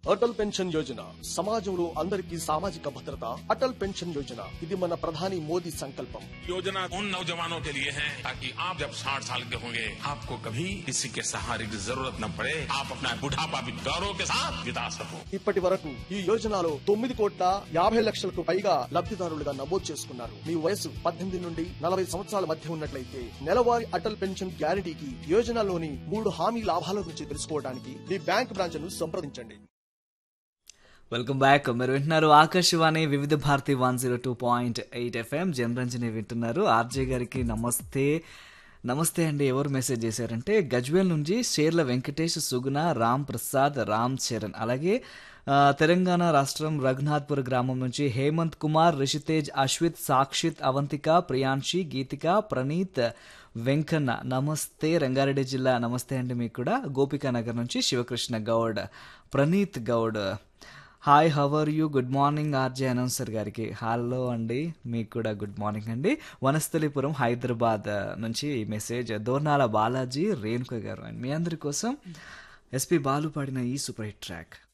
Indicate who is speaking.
Speaker 1: Atal pension Yojana సమాజంలో అందరికీ సామాజిక భద్రత అటల్ పెన్షన్ యోజన ఇది మన ప్రధాని మోదీ సంకల్పం
Speaker 2: योजना उन नौजवानों के लिए है ताकि आप जब साठ साल के होंगे आपको कभी किसी के सहारे की जरूरत न पड़े आप अपना बुढ़ापा भी गौरव के साथ बिता सको
Speaker 1: ఇప్పటి వరకు ఈ యోజనలో తొమ్మిది కోట్ల యాభై లక్షలకు పైగా లబ్ధిదారులుగా నమోదు చేసుకున్నారు మీ వయసు పద్దెనిమిది నుండి నలభై సంవత్సరాల మధ్య ఉన్నట్లయితే నెలవారీ అటల్ పెన్షన్ గ్యారంటీకి యోజనలోని మూడు హామీ లాభాల గురించి తెలుసుకోవడానికి మీ బ్యాంక్ బ్రాంచ్ ను సంప్రదించండి
Speaker 3: వెల్కమ్ బ్యాక్ మీరు వింటున్నారు Akashvani Vividh Bharati one zero two point eight FM Janaranjani వింటున్నారు ఆర్జే గారికి నమస్తే నమస్తే అండి ఎవరు మెసేజ్ చేశారంటే గజ్వేల్ నుంచి షేర్ల వెంకటేష్ సుగుణ రామ్ ప్రసాద్ రామ్ చరణ్ అలాగే ఆ, తెలంగాణ రాష్ట్రం రఘునాథ్పూర్ గ్రామం నుంచి హేమంత్ కుమార్ రిషితేజ్ అశ్విత్ సాక్షిత్ అవంతిక ప్రియాంశి గీతిక ప్రణీత్ వెంకన్న నమస్తే రంగారెడ్డి జిల్లా నమస్తే అండి మీకు కూడా గోపికా నగర్ నుంచి Shivakrishna Goud Praneeth Goud hi how are you good morning RJ announcer గారికి హలో అండి మీకు కూడా గుడ్ మార్నింగ్ అండి వనస్థలిపురం హైదరాబాద్ నుంచి ఈ మెసేజ్ దోర్నాల బాలాజీ రేణుక గారు అండ్ మీ అందరి కోసం ఎస్పి బాలు పాడిన ఈ సూపర్ హిట్ ట్రాక్